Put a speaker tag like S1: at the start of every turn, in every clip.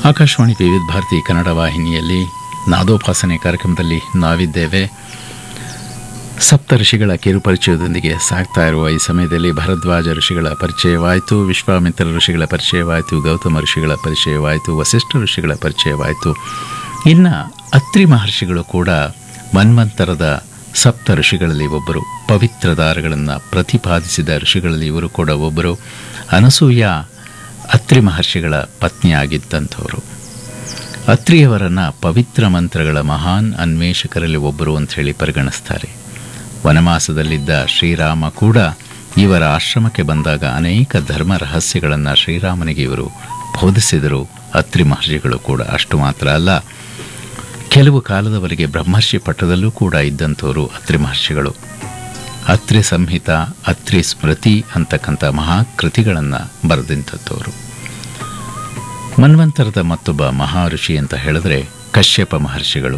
S1: ಆಕಾಶವಾಣಿ ವಿವಿಧ ಭಾರತಿ ಕನ್ನಡ ವಾಹಿನಿಯಲ್ಲಿ ನಾದೋಪಾಸನೆ ಕಾರ್ಯಕ್ರಮದಲ್ಲಿ ನಾವಿದ್ದೇವೆ ಸಪ್ತ ಋಷಿಗಳ ಕಿರುಪರಿಚಯದೊಂದಿಗೆ ಸಾಗ್ತಾ ಇರುವ ಈ ಸಮಯದಲ್ಲಿ ಭರದ್ವಾಜ ಋಷಿಗಳ ಪರಿಚಯವಾಯಿತು ವಿಶ್ವಾಮಿತ್ರ ಋಷಿಗಳ ಪರಿಚಯವಾಯಿತು ಗೌತಮ ಋಷಿಗಳ ಪರಿಚಯವಾಯಿತು ವಸಿಷ್ಠ ಋಷಿಗಳ ಪರಿಚಯವಾಯಿತು ಇನ್ನು ಅತ್ರಿ ಮಹರ್ಷಿಗಳು ಕೂಡ ಮನ್ವಂತರದ ಸಪ್ತ ಋಷಿಗಳಲ್ಲಿ ಒಬ್ಬರು ಪವಿತ್ರ ದಾರಗಳನ್ನು ಪ್ರತಿಪಾದಿಸಿದ ಋಷಿಗಳಲ್ಲಿ ಇವರು ಕೂಡ ಒಬ್ಬರು ಅನಸೂಯ ಅತ್ರಿ ಮಹರ್ಷಿಗಳ ಪತ್ನಿಯಾಗಿದ್ದಂಥವರು ಅತ್ರಿಯವರನ್ನು ಪವಿತ್ರ ಮಂತ್ರಗಳ ಮಹಾನ್ ಅನ್ವೇಷಕರಲ್ಲಿ ಒಬ್ಬರು ಅಂತ ಹೇಳಿ ಪರಿಗಣಿಸ್ತಾರೆ ವನವಾಸದಲ್ಲಿದ್ದ ಶ್ರೀರಾಮ ಕೂಡ ಇವರ ಆಶ್ರಮಕ್ಕೆ ಬಂದಾಗ ಅನೇಕ ಧರ್ಮ ರಹಸ್ಯಗಳನ್ನು ಶ್ರೀರಾಮನಿಗೆ ಇವರು ಬೋಧಿಸಿದರು ಅತ್ರಿ ಮಹರ್ಷಿಗಳು ಕೂಡ ಅಷ್ಟು ಮಾತ್ರ ಅಲ್ಲ ಕೆಲವು ಕಾಲದವರೆಗೆ ಬ್ರಹ್ಮರ್ಷಿ ಪಟ್ಟದಲ್ಲೂ ಕೂಡ ಇದ್ದಂಥವರು ಅತ್ರಿ ಮಹರ್ಷಿಗಳು ಅತ್ರಿ ಸಂಹಿತ ಅತ್ರಿ ಸ್ಮೃತಿ ಅಂತಕ್ಕಂಥ ಮಹಾಕೃತಿಗಳನ್ನು ಬರೆದಿಂಥವರು ಮನ್ವಂತರದ ಮತ್ತೊಬ್ಬ ಮಹಾಋಷಿ ಅಂತ ಹೇಳಿದ್ರೆ ಕಶ್ಯಪ ಮಹರ್ಷಿಗಳು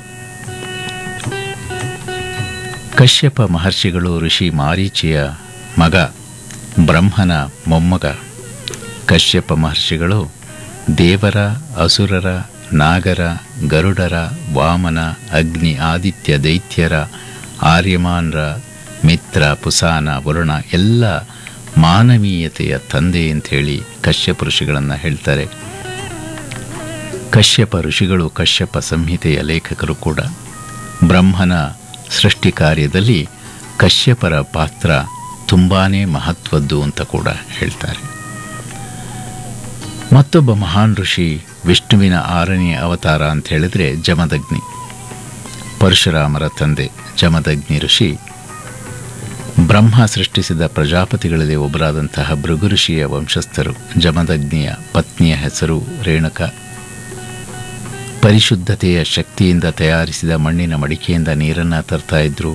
S1: ಕಶ್ಯಪ ಮಹರ್ಷಿಗಳು ಋಷಿ ಮಾರೀಚಿಯ ಮಗ ಬ್ರಹ್ಮನ ಮೊಮ್ಮಗ ಕಶ್ಯಪ ಮಹರ್ಷಿಗಳು ದೇವರ ಅಸುರರ ನಾಗರ ಗರುಡರ ವಾಮನ ಅಗ್ನಿ ಆದಿತ್ಯ ದೈತ್ಯರ ಆರ್ಯಮಾನ್ರ ಮಿತ್ರ ಪುಸಾನ ವರುಣ ಎಲ್ಲ ಮಾನವೀಯತೆಯ ತಂದೆ ಅಂಥೇಳಿ ಕಶ್ಯಪ ಋಷಿಗಳನ್ನು ಹೇಳ್ತಾರೆ ಕಶ್ಯಪ ಋಷಿಗಳು ಕಶ್ಯಪ ಸಂಹಿತೆಯ ಲೇಖಕರು ಕೂಡ ಬ್ರಹ್ಮನ ಸೃಷ್ಟಿ ಕಾರ್ಯದಲ್ಲಿ ಕಶ್ಯಪರ ಪಾತ್ರ ತುಂಬಾನೇ ಮಹತ್ವದ್ದು ಅಂತ ಕೂಡ ಹೇಳ್ತಾರೆ ಮತ್ತೊಬ್ಬ ಮಹಾನ್ ಋಷಿ ವಿಷ್ಣುವಿನ ಆರನೇ ಅವತಾರ ಅಂತ ಹೇಳಿದ್ರೆ ಜಮದಗ್ನಿ ಪರಶುರಾಮರ ತಂದೆ ಜಮದಗ್ನಿ ಋಷಿ ಬ್ರಹ್ಮ ಸೃಷ್ಟಿಸಿದ ಪ್ರಜಾಪತಿಗಳಲ್ಲಿ ಒಬ್ಬರಾದಂತಹ ಭೃಗು ಋಷಿಯ ವಂಶಸ್ಥರು ಜಮದಗ್ನಿಯ ಪತ್ನಿಯ ಹೆಸರು ರೇಣುಕ ಪರಿಶುದ್ಧತೆಯ ಶಕ್ತಿಯಿಂದ ತಯಾರಿಸಿದ ಮಣ್ಣಿನ ಮಡಿಕೆಯಿಂದ ನೀರನ್ನು ತರ್ತಾ ಇದ್ರು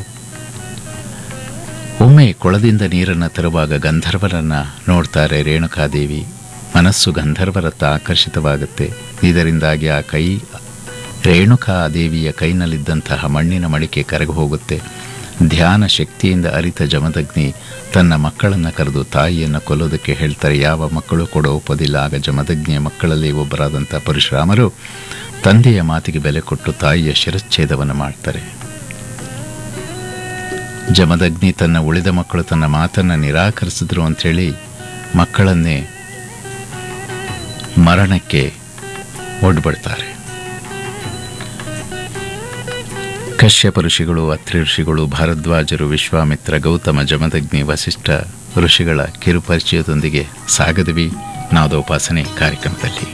S1: ಒಮ್ಮೆ ಕೊಳದಿಂದ ನೀರನ್ನು ತರುವಾಗ ಗಂಧರ್ವರನ್ನ ನೋಡ್ತಾರೆ ರೇಣುಕಾದೇವಿ ಮನಸ್ಸು ಗಂಧರ್ವರತ್ತ ಆಕರ್ಷಿತವಾಗುತ್ತೆ ಇದರಿಂದಾಗಿ ಆ ಕೈ ರೇಣುಕಾ ದೇವಿಯ ಕೈನಲ್ಲಿದ್ದಂತಹ ಮಣ್ಣಿನ ಮಡಿಕೆ ಕರಗಿ ಹೋಗುತ್ತೆ ಧ್ಯಾನ ಶಕ್ತಿಯಿಂದ ಅರಿತ ಜಮದಗ್ನಿ ತನ್ನ ಮಕ್ಕಳನ್ನು ಕರೆದು ತಾಯಿಯನ್ನು ಕೊಲ್ಲೋದಕ್ಕೆ ಹೇಳ್ತಾರೆ ಯಾವ ಮಕ್ಕಳು ಕೂಡ ಒಪ್ಪೋದಿಲ್ಲ ಆಗ ಜಮದಗ್ನಿಯ ಮಕ್ಕಳಲ್ಲಿ ಒಬ್ಬರಾದಂಥ ಪರಶುರಾಮರು ತಂದೆಯ ಮಾತಿಗೆ ಬೆಲೆ ಕೊಟ್ಟು ತಾಯಿಯ ಶಿರಚ್ಛೇದವನ್ನು ಮಾಡ್ತಾರೆ ಜಮದಗ್ನಿ ತನ್ನ ಉಳಿದ ಮಕ್ಕಳು ತನ್ನ ಮಾತನ್ನು ನಿರಾಕರಿಸಿದ್ರು ಅಂಥೇಳಿ ಮಕ್ಕಳನ್ನೇ ಮರಣಕ್ಕೆ ಒಡ್ಬಿಡ್ತಾರೆ ಕಶ್ಯಪ ಋಷಿಗಳು ಅತ್ರಿ ಋಷಿಗಳು ಭಾರದ್ವಾಜರು ವಿಶ್ವಾಮಿತ್ರ ಗೌತಮ ಜಮದಗ್ನಿ ವಸಿಷ್ಠ ಋಷಿಗಳ ಕಿರುಪರಿಚಯದೊಂದಿಗೆ ಸಾಗದ್ವಿ ನಾದೋಪಾಸನೆ ಕಾರ್ಯಕ್ರಮದಲ್ಲಿ